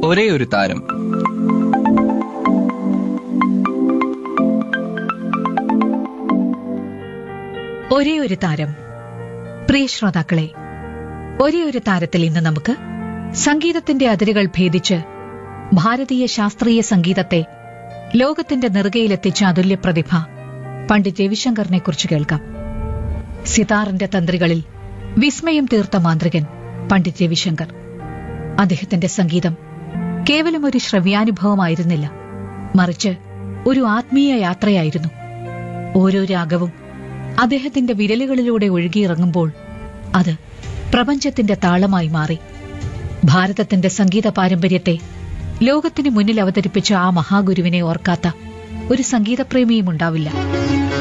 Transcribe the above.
ഒരേ ഒരു താരം ഒരേ ഒരു താരം പ്രിയ ശ്രോതാക്കളെ ഒരേ ഒരു താരത്തിൽ ഇന്ന് നമുക്ക് സംഗീതത്തിന്റെ അതിരുകൾ ഭേദിച്ച് ഭാരതീയ ശാസ്ത്രീയ സംഗീതത്തെ ലോകത്തിന്റെ നെറുകയിലെത്തിച്ച അതുല്യ പ്രതിഭ പണ്ഡിറ്റ് രവിശങ്കറിനെ കുറിച്ച് കേൾക്കാം സിതാറിന്റെ തന്ത്രികളിൽ വിസ്മയം തീർത്ത മാന്ത്രികൻ പണ്ഡിറ്റ് രവിശങ്കർ അദ്ദേഹത്തിന്റെ സംഗീതം കേവലം ഒരു ശ്രവ്യാനുഭവമായിരുന്നില്ല മറിച്ച് ഒരു ആത്മീയ യാത്രയായിരുന്നു ഓരോ രാഗവും അദ്ദേഹത്തിന്റെ വിരലുകളിലൂടെ ഒഴുകിയിറങ്ങുമ്പോൾ അത് പ്രപഞ്ചത്തിന്റെ താളമായി മാറി ഭാരതത്തിന്റെ സംഗീത പാരമ്പര്യത്തെ ലോകത്തിന് മുന്നിൽ അവതരിപ്പിച്ച ആ മഹാഗുരുവിനെ ഓർക്കാത്ത ഒരു സംഗീതപ്രേമിയും ഉണ്ടാവില്ല